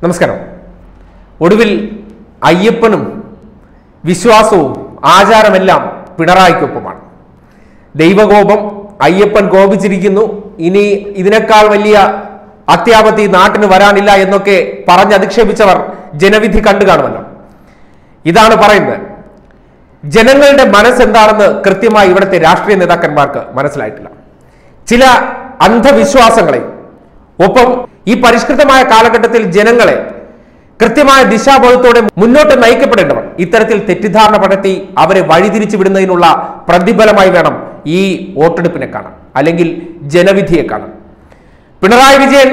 നമസ്കാരം ഒടുവിൽ അയ്യപ്പനും വിശ്വാസവും ആചാരമെല്ലാം പിണറായിക്കൊപ്പമാണ് ദൈവകോപം അയ്യപ്പൻ കോപിച്ചിരിക്കുന്നു ഇനി ഇതിനേക്കാൾ വലിയ അത്യാപത്തി നാട്ടിന് വരാനില്ല എന്നൊക്കെ പറഞ്ഞ് അധിക്ഷേപിച്ചവർ ജനവിധി കണ്ടു കാണുമല്ലോ ഇതാണ് പറയുന്നത് ജനങ്ങളുടെ മനസ്സെന്താണെന്ന് കൃത്യമായി ഇവിടുത്തെ രാഷ്ട്രീയ നേതാക്കന്മാർക്ക് മനസ്സിലായിട്ടില്ല ചില അന്ധവിശ്വാസങ്ങളെ ഒപ്പം ഈ പരിഷ്കൃതമായ കാലഘട്ടത്തിൽ ജനങ്ങളെ കൃത്യമായ ദിശാബോധത്തോടെ മുന്നോട്ട് നയിക്കപ്പെടേണ്ടവർ ഇത്തരത്തിൽ തെറ്റിദ്ധാരണ പടർത്തി അവരെ വഴിതിരിച്ചു വിടുന്നതിനുള്ള പ്രതിഫലമായി വേണം ഈ വോട്ടെടുപ്പിനെ കാണാൻ അല്ലെങ്കിൽ ജനവിധിയെ കാണാൻ പിണറായി വിജയൻ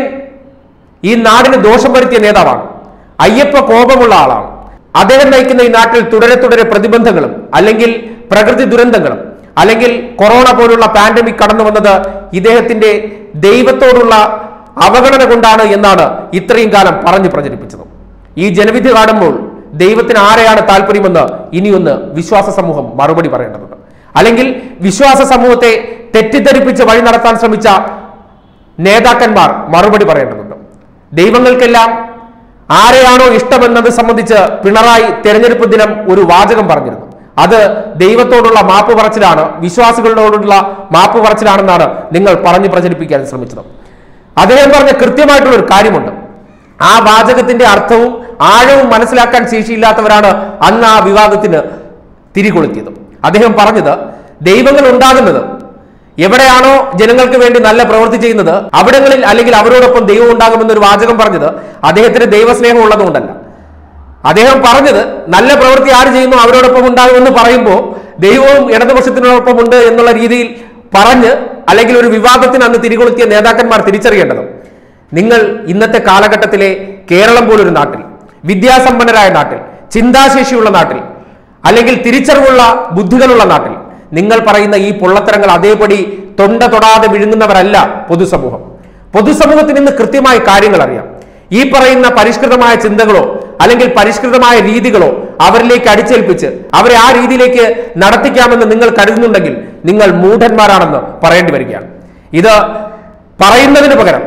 ഈ നാടിന് ദോഷം വരുത്തിയ നേതാവാണ് അയ്യപ്പ കോപമുള്ള ആളാണ് അദ്ദേഹം നയിക്കുന്ന ഈ നാട്ടിൽ തുടരെ തുടരെ പ്രതിബന്ധങ്ങളും അല്ലെങ്കിൽ പ്രകൃതി ദുരന്തങ്ങളും അല്ലെങ്കിൽ കൊറോണ പോലുള്ള പാൻഡമിക് കടന്നു വന്നത് ഇദ്ദേഹത്തിന്റെ ദൈവത്തോടുള്ള അവഗണന കൊണ്ടാണ് എന്നാണ് ഇത്രയും കാലം പറഞ്ഞു പ്രചരിപ്പിച്ചത് ഈ ജനവിധി കാണുമ്പോൾ ദൈവത്തിന് ആരെയാണ് താല്പര്യമെന്ന് ഇനിയൊന്ന് വിശ്വാസ സമൂഹം മറുപടി പറയേണ്ടതുണ്ട് അല്ലെങ്കിൽ വിശ്വാസ സമൂഹത്തെ തെറ്റിദ്ധരിപ്പിച്ച് വഴി നടത്താൻ ശ്രമിച്ച നേതാക്കന്മാർ മറുപടി പറയേണ്ടതുണ്ട് ദൈവങ്ങൾക്കെല്ലാം ആരെയാണോ ഇഷ്ടമെന്നത് സംബന്ധിച്ച് പിണറായി തെരഞ്ഞെടുപ്പ് ദിനം ഒരു വാചകം പറഞ്ഞിരുന്നു അത് ദൈവത്തോടുള്ള മാപ്പ് പറച്ചിലാണ് വിശ്വാസികളോടുള്ള മാപ്പ് പറച്ചിലാണെന്നാണ് നിങ്ങൾ പറഞ്ഞു പ്രചരിപ്പിക്കാൻ ശ്രമിച്ചത് അദ്ദേഹം പറഞ്ഞ കൃത്യമായിട്ടുള്ള ഒരു കാര്യമുണ്ട് ആ വാചകത്തിന്റെ അർത്ഥവും ആഴവും മനസ്സിലാക്കാൻ ശേഷിയില്ലാത്തവരാണ് അന്ന് ആ വിവാദത്തിന് തിരികൊളുത്തിയത് അദ്ദേഹം പറഞ്ഞത് ദൈവങ്ങൾ ഉണ്ടാകുന്നത് എവിടെയാണോ ജനങ്ങൾക്ക് വേണ്ടി നല്ല പ്രവൃത്തി ചെയ്യുന്നത് അവിടങ്ങളിൽ അല്ലെങ്കിൽ അവരോടൊപ്പം ദൈവം ഉണ്ടാകുമെന്നൊരു വാചകം പറഞ്ഞത് അദ്ദേഹത്തിന് ദൈവസ്നേഹം ഉള്ളതുകൊണ്ടല്ല അദ്ദേഹം പറഞ്ഞത് നല്ല പ്രവൃത്തി ആര് ചെയ്യുന്നു അവരോടൊപ്പം ഉണ്ടാകുമെന്ന് പറയുമ്പോൾ ദൈവവും ഇടതുപക്ഷത്തിനോടൊപ്പം ഉണ്ട് എന്നുള്ള രീതിയിൽ പറഞ്ഞ് അല്ലെങ്കിൽ ഒരു വിവാദത്തിന് അന്ന് തിരികൊളുത്തിയ നേതാക്കന്മാർ തിരിച്ചറിയേണ്ടത് നിങ്ങൾ ഇന്നത്തെ കാലഘട്ടത്തിലെ കേരളം പോലൊരു നാട്ടിൽ വിദ്യാസമ്പന്നരായ നാട്ടിൽ ചിന്താശേഷിയുള്ള നാട്ടിൽ അല്ലെങ്കിൽ തിരിച്ചറിവുള്ള ബുദ്ധികളുള്ള നാട്ടിൽ നിങ്ങൾ പറയുന്ന ഈ പൊള്ളത്തരങ്ങൾ അതേപടി തൊണ്ട തൊടാതെ വിഴുങ്ങുന്നവരല്ല പൊതുസമൂഹം പൊതുസമൂഹത്തിന് ഇന്ന് കൃത്യമായി കാര്യങ്ങൾ അറിയാം ഈ പറയുന്ന പരിഷ്കൃതമായ ചിന്തകളോ അല്ലെങ്കിൽ പരിഷ്കൃതമായ രീതികളോ അവരിലേക്ക് അടിച്ചേൽപ്പിച്ച് അവരെ ആ രീതിയിലേക്ക് നടത്തിക്കാമെന്ന് നിങ്ങൾ കരുതുന്നുണ്ടെങ്കിൽ നിങ്ങൾ മൂഢന്മാരാണെന്ന് പറയേണ്ടി വരികയാണ് ഇത് പറയുന്നതിന് പകരം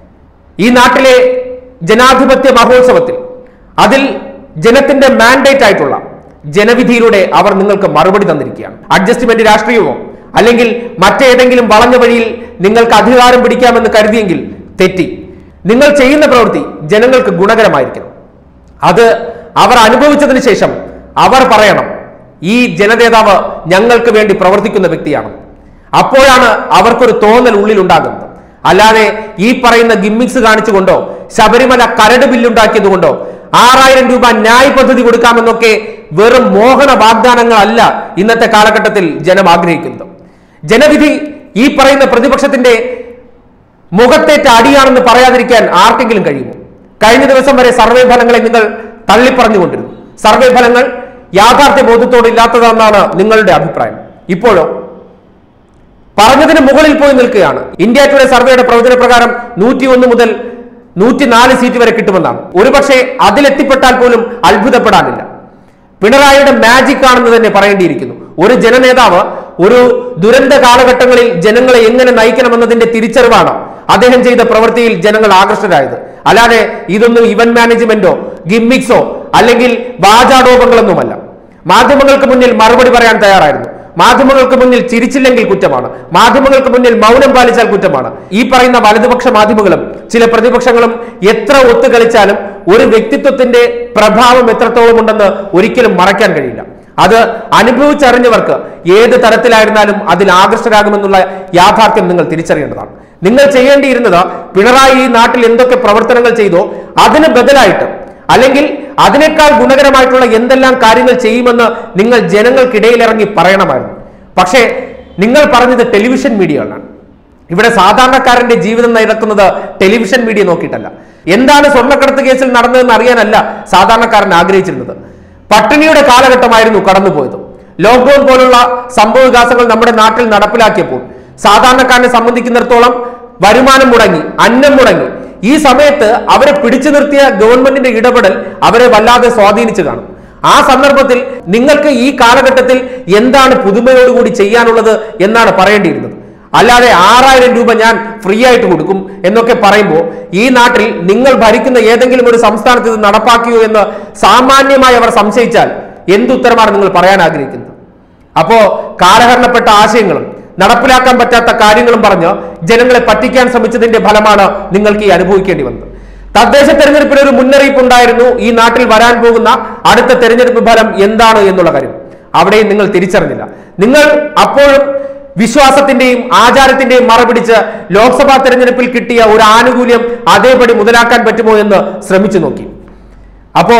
ഈ നാട്ടിലെ ജനാധിപത്യ മഹോത്സവത്തിൽ അതിൽ ജനത്തിന്റെ മാൻഡേറ്റ് ആയിട്ടുള്ള ജനവിധിയിലൂടെ അവർ നിങ്ങൾക്ക് മറുപടി തന്നിരിക്കുകയാണ് അഡ്ജസ്റ്റ്മെന്റ് രാഷ്ട്രീയമോ അല്ലെങ്കിൽ മറ്റേതെങ്കിലും വളഞ്ഞ വഴിയിൽ നിങ്ങൾക്ക് അധികാരം പിടിക്കാമെന്ന് കരുതിയെങ്കിൽ തെറ്റി നിങ്ങൾ ചെയ്യുന്ന പ്രവൃത്തി ജനങ്ങൾക്ക് ഗുണകരമായിരിക്കണം അത് അവർ അനുഭവിച്ചതിന് ശേഷം അവർ പറയണം ഈ ജനനേതാവ് ഞങ്ങൾക്ക് വേണ്ടി പ്രവർത്തിക്കുന്ന വ്യക്തിയാണ് അപ്പോഴാണ് അവർക്കൊരു തോന്നൽ ഉള്ളിൽ ഉണ്ടാകുന്നത് അല്ലാതെ ഈ പറയുന്ന ഗിമ്മിക്സ് കാണിച്ചുകൊണ്ടോ ശബരിമല കരട് ബില്ലുണ്ടാക്കിയത് കൊണ്ടോ ആറായിരം രൂപ ന്യായ് പദ്ധതി കൊടുക്കാമെന്നൊക്കെ വെറും മോഹന വാഗ്ദാനങ്ങളല്ല ഇന്നത്തെ കാലഘട്ടത്തിൽ ജനം ആഗ്രഹിക്കുന്നത് ജനവിധി ഈ പറയുന്ന പ്രതിപക്ഷത്തിന്റെ മുഖത്തേറ്റ അടിയാണെന്ന് പറയാതിരിക്കാൻ ആർക്കെങ്കിലും കഴിയുമോ കഴിഞ്ഞ ദിവസം വരെ സർവേ ഫലങ്ങളെ നിങ്ങൾ തള്ളിപ്പറഞ്ഞുകൊണ്ടിരുന്നു സർവേ ഫലങ്ങൾ യാഥാർത്ഥ്യ ബോധത്തോടെ ഇല്ലാത്തതെന്നാണ് നിങ്ങളുടെ അഭിപ്രായം ഇപ്പോഴോ പറഞ്ഞതിന് മുകളിൽ പോയി നിൽക്കുകയാണ് ഇന്ത്യ ടുഡേ സർവേയുടെ പ്രവചന പ്രകാരം നൂറ്റി ഒന്ന് മുതൽ നൂറ്റിനാല് സീറ്റ് വരെ കിട്ടുമെന്നാണ് ഒരുപക്ഷെ അതിലെത്തിപ്പെട്ടാൽ പോലും അത്ഭുതപ്പെടാനില്ല പിണറായിയുടെ മാജിക് ആണെന്ന് തന്നെ പറയേണ്ടിയിരിക്കുന്നു ഒരു ജനനേതാവ് ഒരു ദുരന്ത കാലഘട്ടങ്ങളിൽ ജനങ്ങളെ എങ്ങനെ നയിക്കണമെന്നതിന്റെ തിരിച്ചറിവാണ് അദ്ദേഹം ചെയ്ത പ്രവൃത്തിയിൽ ജനങ്ങൾ ആകർഷകരായത് അല്ലാതെ ഇതൊന്നും ഇവന്റ് മാനേജ്മെന്റോ ഗിമ്മിക്സോ അല്ലെങ്കിൽ വാചാടോപങ്ങളൊന്നുമല്ല മാധ്യമങ്ങൾക്ക് മുന്നിൽ മറുപടി പറയാൻ തയ്യാറായിരുന്നു മാധ്യമങ്ങൾക്ക് മുന്നിൽ ചിരിച്ചില്ലെങ്കിൽ കുറ്റമാണ് മാധ്യമങ്ങൾക്ക് മുന്നിൽ മൗനം പാലിച്ചാൽ കുറ്റമാണ് ഈ പറയുന്ന വലതുപക്ഷ മാധ്യമങ്ങളും ചില പ്രതിപക്ഷങ്ങളും എത്ര ഒത്തുകളിച്ചാലും ഒരു വ്യക്തിത്വത്തിന്റെ പ്രഭാവം എത്രത്തോളം ഉണ്ടെന്ന് ഒരിക്കലും മറയ്ക്കാൻ കഴിയില്ല അത് അനുഭവിച്ചറിഞ്ഞവർക്ക് ഏത് തരത്തിലായിരുന്നാലും അതിൽ ആകർഷകരാകുമെന്നുള്ള യാഥാർത്ഥ്യം നിങ്ങൾ തിരിച്ചറിയേണ്ടതാണ് നിങ്ങൾ ചെയ്യേണ്ടിയിരുന്നത് പിണറായി ഈ നാട്ടിൽ എന്തൊക്കെ പ്രവർത്തനങ്ങൾ ചെയ്തോ അതിന് ബദലായിട്ട് അല്ലെങ്കിൽ അതിനേക്കാൾ ഗുണകരമായിട്ടുള്ള എന്തെല്ലാം കാര്യങ്ങൾ ചെയ്യുമെന്ന് നിങ്ങൾ ജനങ്ങൾക്കിടയിൽ ഇറങ്ങി പറയണമായിരുന്നു പക്ഷേ നിങ്ങൾ പറഞ്ഞത് ടെലിവിഷൻ മീഡിയകളാണ് ഇവിടെ സാധാരണക്കാരന്റെ ജീവിതം നടക്കുന്നത് ടെലിവിഷൻ മീഡിയ നോക്കിയിട്ടല്ല എന്താണ് സ്വർണ്ണക്കടത്ത് കേസിൽ നടന്നതെന്ന് അറിയാനല്ല സാധാരണക്കാരൻ ആഗ്രഹിച്ചിരുന്നത് പട്ടിണിയുടെ കാലഘട്ടമായിരുന്നു കടന്നുപോയത് ലോക്ക്ഡൌൺ പോലുള്ള സംഭവ വികാസങ്ങൾ നമ്മുടെ നാട്ടിൽ നടപ്പിലാക്കിയപ്പോൾ സാധാരണക്കാരനെ സംബന്ധിക്കുന്നിടത്തോളം വരുമാനം മുടങ്ങി അന്നം മുടങ്ങി ഈ സമയത്ത് അവരെ പിടിച്ചു നിർത്തിയ ഗവൺമെന്റിന്റെ ഇടപെടൽ അവരെ വല്ലാതെ സ്വാധീനിച്ചു കാണും ആ സന്ദർഭത്തിൽ നിങ്ങൾക്ക് ഈ കാലഘട്ടത്തിൽ എന്താണ് പുതുമയോടുകൂടി ചെയ്യാനുള്ളത് എന്നാണ് പറയേണ്ടിയിരുന്നത് അല്ലാതെ ആറായിരം രൂപ ഞാൻ ഫ്രീ ആയിട്ട് കൊടുക്കും എന്നൊക്കെ പറയുമ്പോൾ ഈ നാട്ടിൽ നിങ്ങൾ ഭരിക്കുന്ന ഏതെങ്കിലും ഒരു സംസ്ഥാനത്ത് ഇത് നടപ്പാക്കിയോ എന്ന് സാമാന്യമായി അവർ സംശയിച്ചാൽ എന്തുത്തരമാണ് നിങ്ങൾ പറയാൻ ആഗ്രഹിക്കുന്നത് അപ്പോ കാലഹരണപ്പെട്ട ആശയങ്ങളും നടപ്പിലാക്കാൻ പറ്റാത്ത കാര്യങ്ങളും പറഞ്ഞ് ജനങ്ങളെ പറ്റിക്കാൻ ശ്രമിച്ചതിന്റെ ഫലമാണ് നിങ്ങൾക്ക് ഈ അനുഭവിക്കേണ്ടി വന്നത് തദ്ദേശ തെരഞ്ഞെടുപ്പിന് ഒരു മുന്നറിയിപ്പ് ഉണ്ടായിരുന്നു ഈ നാട്ടിൽ വരാൻ പോകുന്ന അടുത്ത തെരഞ്ഞെടുപ്പ് ഫലം എന്താണ് എന്നുള്ള കാര്യം അവിടെയും നിങ്ങൾ തിരിച്ചറിഞ്ഞില്ല നിങ്ങൾ അപ്പോഴും വിശ്വാസത്തിന്റെയും ആചാരത്തിന്റെയും മറപിടിച്ച് ലോക്സഭാ തെരഞ്ഞെടുപ്പിൽ കിട്ടിയ ഒരു ആനുകൂല്യം അതേപടി മുതലാക്കാൻ പറ്റുമോ എന്ന് ശ്രമിച്ചു നോക്കി അപ്പോ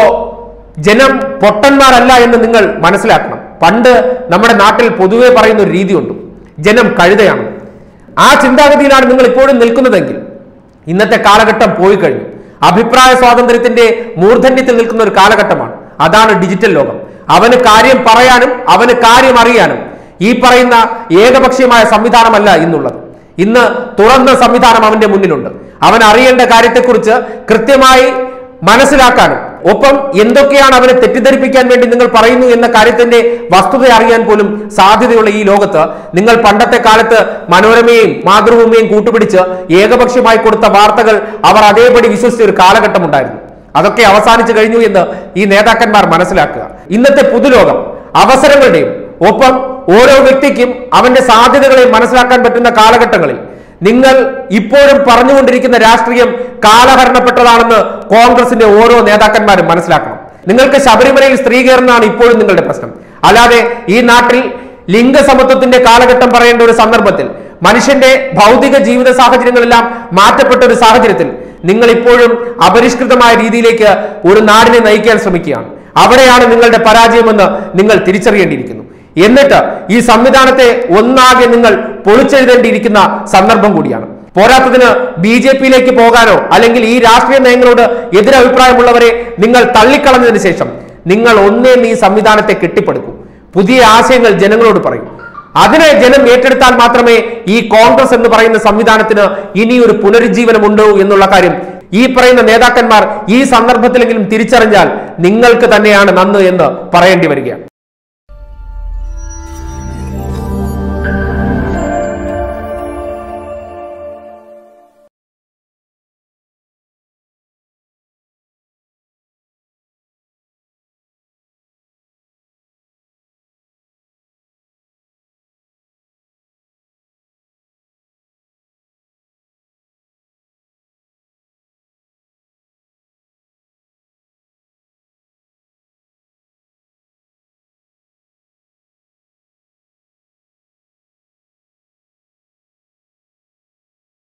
ജനം പൊട്ടന്മാരല്ല എന്ന് നിങ്ങൾ മനസ്സിലാക്കണം പണ്ട് നമ്മുടെ നാട്ടിൽ പൊതുവെ പറയുന്ന ഒരു രീതിയുണ്ട് ജനം കഴുതയാണ് ആ ചിന്താഗതിയിലാണ് നിങ്ങൾ ഇപ്പോഴും നിൽക്കുന്നതെങ്കിൽ ഇന്നത്തെ കാലഘട്ടം പോയി കഴിഞ്ഞു അഭിപ്രായ സ്വാതന്ത്ര്യത്തിന്റെ മൂർധന്യത്തിൽ നിൽക്കുന്ന ഒരു കാലഘട്ടമാണ് അതാണ് ഡിജിറ്റൽ ലോകം അവന് കാര്യം പറയാനും അവന് കാര്യം അറിയാനും ഈ പറയുന്ന ഏകപക്ഷീയമായ സംവിധാനമല്ല ഇന്നുള്ളത് ഇന്ന് തുറന്ന സംവിധാനം അവന്റെ മുന്നിലുണ്ട് അവൻ അറിയേണ്ട കാര്യത്തെക്കുറിച്ച് കൃത്യമായി മനസ്സിലാക്കാനും ഒപ്പം എന്തൊക്കെയാണ് അവനെ തെറ്റിദ്ധരിപ്പിക്കാൻ വേണ്ടി നിങ്ങൾ പറയുന്നു എന്ന കാര്യത്തിന്റെ വസ്തുത അറിയാൻ പോലും സാധ്യതയുള്ള ഈ ലോകത്ത് നിങ്ങൾ പണ്ടത്തെ കാലത്ത് മനോരമയും മാതൃഭൂമിയും കൂട്ടുപിടിച്ച് ഏകപക്ഷീയമായി കൊടുത്ത വാർത്തകൾ അവർ അതേപടി വിശ്വസിച്ച ഒരു കാലഘട്ടം ഉണ്ടായിരുന്നു അതൊക്കെ അവസാനിച്ചു കഴിഞ്ഞു എന്ന് ഈ നേതാക്കന്മാർ മനസ്സിലാക്കുക ഇന്നത്തെ പുതുലോകം അവസരങ്ങളുടെയും ഒപ്പം ഓരോ വ്യക്തിക്കും അവന്റെ സാധ്യതകളെ മനസ്സിലാക്കാൻ പറ്റുന്ന കാലഘട്ടങ്ങളിൽ നിങ്ങൾ ഇപ്പോഴും പറഞ്ഞുകൊണ്ടിരിക്കുന്ന രാഷ്ട്രീയം കാലഹരണപ്പെട്ടതാണെന്ന് കോൺഗ്രസിന്റെ ഓരോ നേതാക്കന്മാരും മനസ്സിലാക്കണം നിങ്ങൾക്ക് ശബരിമലയിൽ സ്ത്രീ കയറുന്നതാണ് ഇപ്പോഴും നിങ്ങളുടെ പ്രശ്നം അല്ലാതെ ഈ നാട്ടിൽ ലിംഗസമത്വത്തിന്റെ കാലഘട്ടം പറയേണ്ട ഒരു സന്ദർഭത്തിൽ മനുഷ്യന്റെ ഭൗതിക ജീവിത സാഹചര്യങ്ങളെല്ലാം മാറ്റപ്പെട്ട ഒരു സാഹചര്യത്തിൽ നിങ്ങൾ ഇപ്പോഴും അപരിഷ്കൃതമായ രീതിയിലേക്ക് ഒരു നാടിനെ നയിക്കാൻ ശ്രമിക്കുകയാണ് അവിടെയാണ് നിങ്ങളുടെ പരാജയമെന്ന് നിങ്ങൾ തിരിച്ചറിയേണ്ടിയിരിക്കുന്നു എന്നിട്ട് ഈ സംവിധാനത്തെ ഒന്നാകെ നിങ്ങൾ പൊളിച്ചെഴുതേണ്ടിയിരിക്കുന്ന സന്ദർഭം കൂടിയാണ് പോരാത്തതിന് ബി ജെ പിയിലേക്ക് പോകാനോ അല്ലെങ്കിൽ ഈ രാഷ്ട്രീയ നയങ്ങളോട് എതിരഭിപ്രായമുള്ളവരെ നിങ്ങൾ തള്ളിക്കളഞ്ഞതിന് ശേഷം നിങ്ങൾ ഒന്നേം ഈ സംവിധാനത്തെ കെട്ടിപ്പടുക്കൂ പുതിയ ആശയങ്ങൾ ജനങ്ങളോട് പറയൂ അതിനെ ജനം ഏറ്റെടുത്താൽ മാത്രമേ ഈ കോൺഗ്രസ് എന്ന് പറയുന്ന സംവിധാനത്തിന് ഇനി ഒരു പുനരുജ്ജീവനം ഉണ്ടോ എന്നുള്ള കാര്യം ഈ പറയുന്ന നേതാക്കന്മാർ ഈ സന്ദർഭത്തിലെങ്കിലും തിരിച്ചറിഞ്ഞാൽ നിങ്ങൾക്ക് തന്നെയാണ് നന്ന് എന്ന് പറയേണ്ടി വരികയാണ്